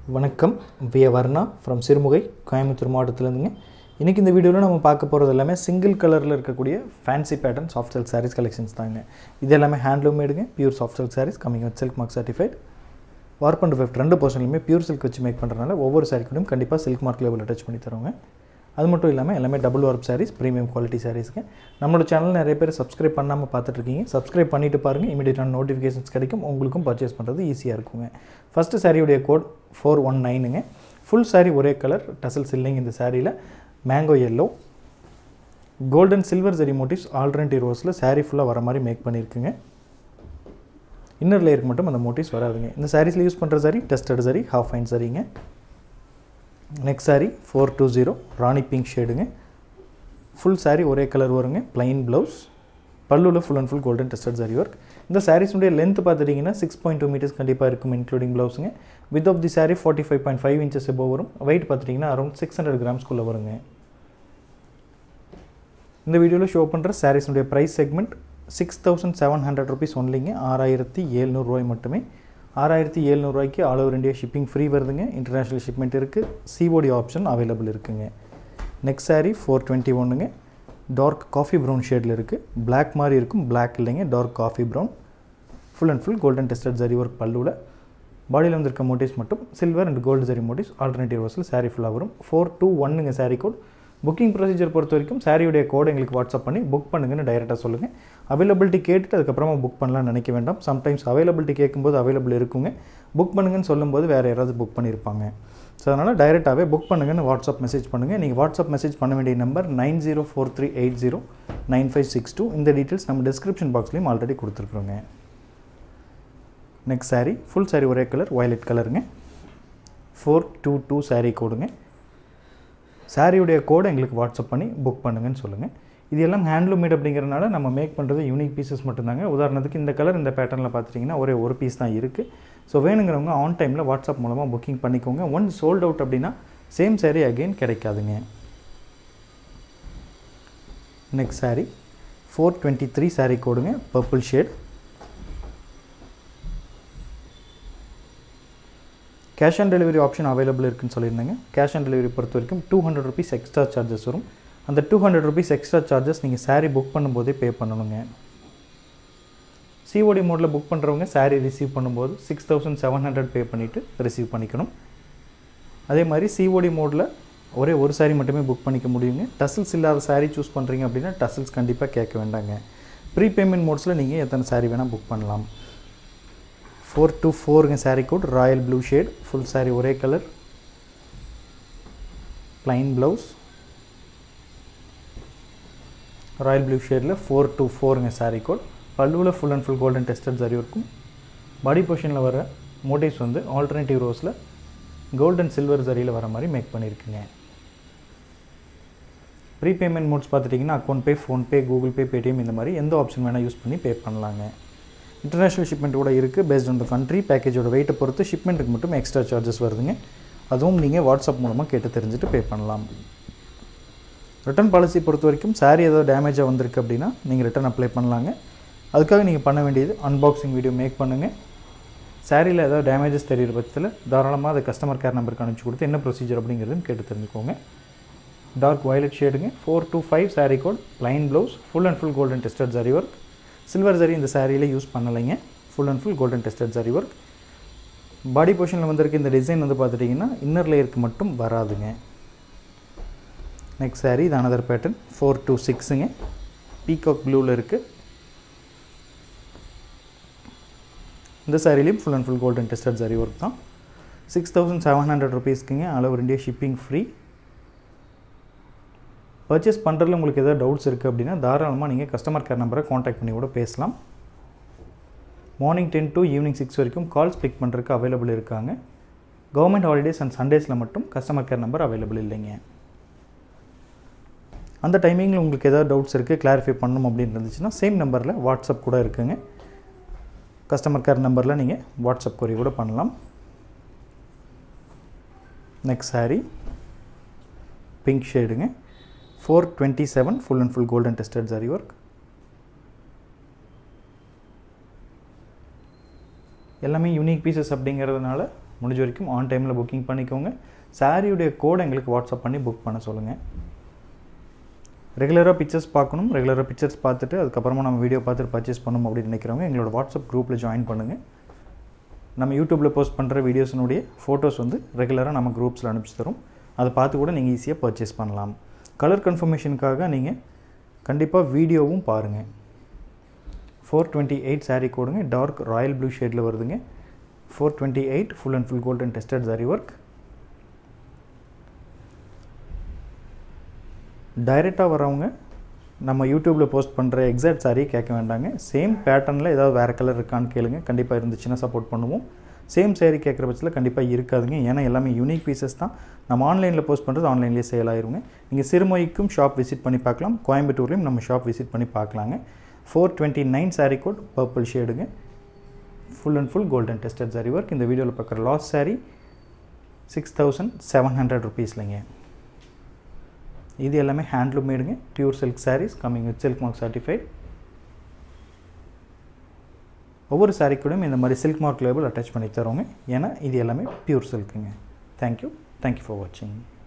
வணக்கம் V Varna from Sirumugai Coimbatore மாவட்டத்திலேருந்துங்க இன்றைக்கி இந்த வீடியோவில் நம்ம பார்க்க போகிறது எல்லாமே சிங்கிள் கலரில் இருக்கக்கூடிய fancy pattern soft silk saris collections தாங்க இது எல்லாமே ஹேண்ட்லூம் மேடுங்க pure soft silk saris coming with silk mark certified warp and weft ரெண்டு பர்சன்ட்லையுமே பியூர் சில்க் வச்சு மேக் பண்ணுறதுனால ஒவ்வொரு சாரீ கூடயும் கண்டிப்பாக சில்க் மார்க் லெவல் அட்டாச் பண்ணி தருவாங்க அது மட்டும் இல்லாமல் எல்லாமே double warp saris premium quality சாரீஸ்ங்க நம்மளோட சேனல் நிறைய பேர் சப்ஸ்கிரைப் பண்ணாமல் பார்த்துட்ருக்கீங்க சப்ஸ்கிரைப் பண்ணிட்டு பாருங்கள் இமீடியட்டான நோட்டிஃபிகேஷன்ஸ் கிடைக்கும் உங்களுக்கும் பர்ச்சேஸ் பண்ணுறது ஈஸியாக இருக்குங்க ஃபஸ்ட்டு சாரியுடைய கோட் ஃபோர் ஒன் நைனுங்க ஃபுல் சாரீ ஒரே கலர் டசல்ஸ் இல்லைங்க இந்த சாரியில் mango yellow golden silver zari motifs alternative ரோஸில் சாரீ ஃபுல்லாக வர மாதிரி மேக் பண்ணியிருக்குங்க இன்னர் லேயருக்கு மட்டும் அந்த மோட்டிவ்ஸ் வராதுங்க இந்த சாரீஸில் யூஸ் பண்ணுற zari tested zari half fine சரிங்க next sari four two zero rani pink ஷேடுங்க ஃபுல் சாரீ ஒரே கலர் வருங்க ப்ளைன் ப்ளவுஸ் பல்லுவில் full and full golden tested sorry work இந்த சாரீஸுடைய லென்த் பார்த்துட்டிங்கன்னா சிக்ஸ் பாயிண்ட் டூ மீட்டர்ஸ் கண்டிப்பாக இருக்கும் இன்க்ளூடிங் ப்ளவுஸுங்க with of the sari forty five point five inches எபோ வரும் வெயிட் பார்த்துட்டிங்கன்னா அரௌண்ட் சிக்ஸ் ஹண்ட்ரட் கிராம்ஸ்குள்ளே வருங்க இந்த வீடியோவில் ஷோ பண்ணுற சாரீஸுடைய price segment six thousand seven hundred rupees ஒன்லிங்க ஆறாயிரத்தி எழுநூறுவாய் மட்டுமே ஆறாயிரத்தி எழுநூறுவாய்க்கு all over India shipping free வருதுங்க இன்டர்நேஷ்னல் ஷிப்மெண்ட் இருக்குது சிஓடி ஆப்ஷன் அவைலபிள் இருக்குங்க நெக்ஸ்ட் சாரீ ஃபோர் டுவெண்ட்டி ஒன்றுங்க டார்க் காஃபி ப்ரௌன் ஷேடில் இருக்குது பிளாக் மாதிரி இருக்கும் பிளாக் இல்லைங்க dark coffee brown full and full golden tested zari work பல்லுவில் பாடியில் வந்திருக்க மோட்டிவ்ஸ் மட்டும் silver and gold zari motifs alternative வர்ஸில் சாரீ ஃபுல்லாக வரும் ஃபோர் டூ ஒன்னுங்க சாரீ கோட் புக்கிங் ப்ரொசீஜர் பொறுத்த வரைக்கும் சாரியுடைய கோட் எங்களுக்கு வாட்ஸ்அப் பண்ணி புக் பண்ணுங்கன்னு டைரெக்டாக சொல்லுங்கள் அவைலபிலிட்டி கேட்டுட்டு அதுக்கப்புறமா புக் பண்ணலாம்னு நினைக்க வேண்டாம் சம்டைம்ஸ் அவைலபிலிட்டி கேட்கும்போது அவைலபிள் இருக்குங்க புக் பண்ணுங்கன்னு சொல்லும்போது வேறு யாராவது புக் பண்ணியிருப்பாங்க ஸோ அதனால் டைரெக்டாகவே புக் பண்ணுங்கன்னு வாட்ஸ்அப் மெசேஜ் பண்ணுங்கள் நீங்கள் வாட்ஸ்அப் மெசேஜ் பண்ண வேண்டிய number nine zero four three eight zero nine five six two இந்த டீட்டெயில்ஸ் நம்ம டிஸ்கிரிப்ஷன் பாக்ஸ்லேயும் ஆல்ரெடி கொடுத்துருக்குறோங்க நெக்ஸ்ட் சாரீ ஃபுல் சாரீ ஒரே கலர் வயலட் கலருங்க ஃபோர் டூ டூ சாரீ கோடுங்க சாரியுடைய கோடை எங்களுக்கு வாட்ஸ்அப் பண்ணி புக் பண்ணுங்கன்னு சொல்லுங்கள் இது எல்லாம் ஹேண்ட்லூம் மேட் அப்படிங்கிறனால நம்ம மேக் பண்ணுறது யூனிக் பீசஸ் மட்டும்தாங்க உதாரணத்துக்கு இந்த கலர் இந்த பேட்டர்னில் பார்த்துட்டிங்கன்னா ஒரே ஒரு பீஸ் தான் இருக்குது ஸோ வேணுங்கிறவங்க ஆன் டைமில் வாட்ஸ்அப் மூலமாக புக்கிங் பண்ணிக்கோங்க ஒன் சோல்ட் அவுட் அப்படின்னா சேம் சாரீ அகெயின் கிடைக்காதுங்க next sari four twenty three sari கோடுங்க purple shade cash on delivery option available இருக்குன்னு சொல்லியிருந்தாங்க கேஷ் ஆன் டெலிவரி பொறுத்த வரைக்கும் two hundred rupees extra charges வரும் அந்த two hundred rupees extra charges நீங்கள் சாரீ புக் பண்ணும்போதே பே பண்ணணுங்க சிஓடி மோடில் புக் பண்ணுறவங்க சாரீ ரிசீவ் பண்ணும்போது six thousand seven hundred pay பண்ணிவிட்டு ரிசீவ் பண்ணிக்கணும் அதே மாதிரி சிஓடி மோடில் ஒரே ஒரு சாரீ மட்டுமே புக் பண்ணிக்க முடியுங்க டசில்ஸ் இல்லாத சாரீ சூஸ் பண்ணுறீங்க அப்படின்னா டசில்ஸ் கண்டிப்பாக கேட்க வேண்டாங்க ப்ரீ பேமெண்ட் மோட்ஸில் நீங்கள் எத்தனை சாரீ வேணால் புக் பண்ணலாம் ஃபோர் டூ ஃபோருங்க sari code royal blue shade full sari ஒரே colour plain blouse royal blue ஷேடில் ஃபோர் டூ ஃபோருங்க சாரீ கோட் பல்லுவில் full and full golden tested zari இருக்கும் பாடி பொஷனில் வர மோட்டிவ்ஸ் வந்து ஆல்டர்னேட்டிவ் ரோஸில் கோல்டன் சில்வர் சரியில் வர மாதிரி மேக் பண்ணியிருக்குங்க ப்ரீ பேமெண்ட் மோட்ஸ் பார்த்துட்டிங்கன்னா account pay PhonePe Google Pay Paytm இந்த மாதிரி எந்த ஆப்ஷன் வேணால் யூஸ் பண்ணி பே பண்ணலாங்க இன்டர்நேஷ்னல் ஷிப்மெண்ட் கூட இருக்குது பேஸ்ட் ஆன் த கண்ட்ரி பேக்கேஜோட வெயிட்டை பொறுத்து ஷிப்மெண்ட்டுக்கு மட்டும் எக்ஸ்ட்ரா சார்ஜஸ் வருதுங்க அதுவும் நீங்கள் வாட்ஸ்அப் மூலமாக கேட்டு தெரிஞ்சுட்டு பே பண்ணலாம் ரிட்டர்ன் பாலிசி பொறுத்த வரைக்கும் சாரீ ஏதாவது டேமேஜாக வந்திருக்கு அப்படின்னா நீங்கள் ரிட்டர்ன் அப்ளை பண்ணலாங்க அதுக்காக நீங்கள் பண்ண வேண்டியது அன்பாக்சிங் வீடியோ மேக் பண்ணுங்கள் சாரியில் ஏதாவது டேமேஜஸ் தெரிகிற பட்சத்தில் தாராளமாக அதை கஸ்டமர் கேர் நம்பருக்கு அனுப்பிச்சி கொடுத்து என்ன ப்ரொசீஜர் அப்படிங்கிறதும் கேட்டு தெரிஞ்சுக்கோங்க டார்க் வயலட் ஷேடுங்க four two five sari code plain blouse full and full golden tested sorry work silver zari இந்த சாரியில் யூஸ் பண்ணலைங்க full and full golden tested sorry work body பொஷனில் வந்திருக்க இந்த டிசைன் வந்து பார்த்துட்டிங்கன்னா இன்னர் லேயருக்கு மட்டும் வராதுங்க நெக்ஸ்ட் சாரீ இது அனதர் பேட்டர்ன் ஃபோர் டூ சிக்ஸுங்க பீகாக் ப்ளூவில் இருக்குது இந்த சாரிலையும் full and full golden tested sorry work தான் சிக்ஸ் தௌசண்ட் செவன் ஹண்ட்ரட் ருபீஸ்க்குங்க all over India shipping free purchase பண்ணுறதுல உங்களுக்கு எதாவது டவுட்ஸ் இருக்குது அப்படின்னா தாராளமாக நீங்கள் கஸ்டமர் கேர் நம்பரை காண்டாக்ட் பண்ணி கூட பேசலாம் morning ten to evening six வரைக்கும் கால்ஸ் பிக் பண்ணுறதுக்கு அவைலபிள் இருக்காங்க கவர்மெண்ட் ஹாலிடேஸ் அண்ட் சண்டேஸில் மட்டும் கஸ்டமர் கேர் நம்பர் அவைலபிள் இல்லைங்க அந்த டைமிங்கில் உங்களுக்கு எதாவது டவுட்ஸ் இருக்குது கிளாரிஃபை பண்ணணும் அப்படின்னு இருந்துச்சுன்னா சேம் நம்பரில் வாட்ஸ்அப் கூட இருக்குங்க கஸ்டமர் கேர் நம்பரில் நீங்கள் வாட்ஸ்அப் கொரி கூட பண்ணலாம் நெக்ஸ்ட் சாரீ பிங்க் ஷேடுங்க four twenty seven full and full golden tested sorry work எல்லாமே யூனிக் பீசஸ் அப்படிங்கிறதுனால முடிஞ்ச வரைக்கும் ஆன் டைமில் புக்கிங் பண்ணிக்கோங்க சாரியுடைய கோடை எங்களுக்கு வாட்ஸ்அப் பண்ணி புக் பண்ண சொல்லுங்கள் ரெகுலராக பிக்சர்ஸ் பார்க்கணும் ரெகுலராக பிக்சர்ஸ் பார்த்துட்டு அதுக்கப்புறமா நம்ம வீடியோ பார்த்துட்டு பர்ச்சேஸ் பண்ணணும் அப்படின்னு நினைக்கிறவங்க எங்களோட வாட்ஸ்அப் குரூப்பில் ஜாயின் பண்ணுங்கள் நம்ம யூடியூப்பில் போஸ்ட் பண்ணுற வீடியோஸினுடைய ஃபோட்டோஸ் வந்து ரெகுலராக நம்ம குரூப்ஸில் அனுப்பிச்சு தரும் அதை பார்த்து கூட நீங்கள் ஈஸியாக பர்ச்சேஸ் பண்ணலாம் கலர் கன்ஃபர்மேஷனுக்காக நீங்கள் கண்டிப்பாக வீடியோவும் பாருங்கள் ஃபோர் டுவெண்ட்டி எயிட் சாரீ கோடுங்க டார்க் ராயல் ப்ளூ ஷேடில் வருதுங்க four twenty eight full and full golden tested sorry work டைரெக்டாக வரவங்க நம்ம யூடியூப்பில் போஸ்ட் பண்ணுற எக்ஸாக்ட் சாரி கேட்க வேண்டாங்க சேம் பேட்டர்னில் ஏதாவது வேறு கலர் இருக்கான்னு கேளுங்க கண்டிப்பாக இருந்துச்சுன்னா சப்போர்ட் பண்ணுவோம் சேம் சேரீ கேட்குற பட்சத்தில் கண்டிப்பாக இருக்காதுங்க ஏன்னா எல்லாமே யூனிக் பீசஸ் தான் நம்ம ஆன்லைனில் போஸ்ட் பண்ணுறது ஆன்லைன்லேயே சேல் ஆயிருங்க நீங்கள் சிறுமொழிக்கும் ஷாப் விசிட் பண்ணி பார்க்கலாம் கோயம்புத்தூர்லேயும் நம்ம ஷாப் விசிட் பண்ணி பார்க்கலாங்க four twenty nine sari code purple ஷேடுங்க full and full golden tested sorry work இந்த வீடியோவில் பார்க்குற last sari six thousand seven hundred ருபீஸ்லைங்க இது எல்லாமே ஹேண்ட்லூம் மேடுங்க pure silk saris coming with silk mark certified ஒவ்வொரு சாரீ கூடயும் இந்த மாதிரி சில்க் மார்க் லேபிள் அட்டாச் பண்ணி தரோங்க ஏன்னா இது எல்லாமே பியூர் சில்க்குங்க தேங்க்யூ தேங்க்யூ ஃபார் வாட்சிங்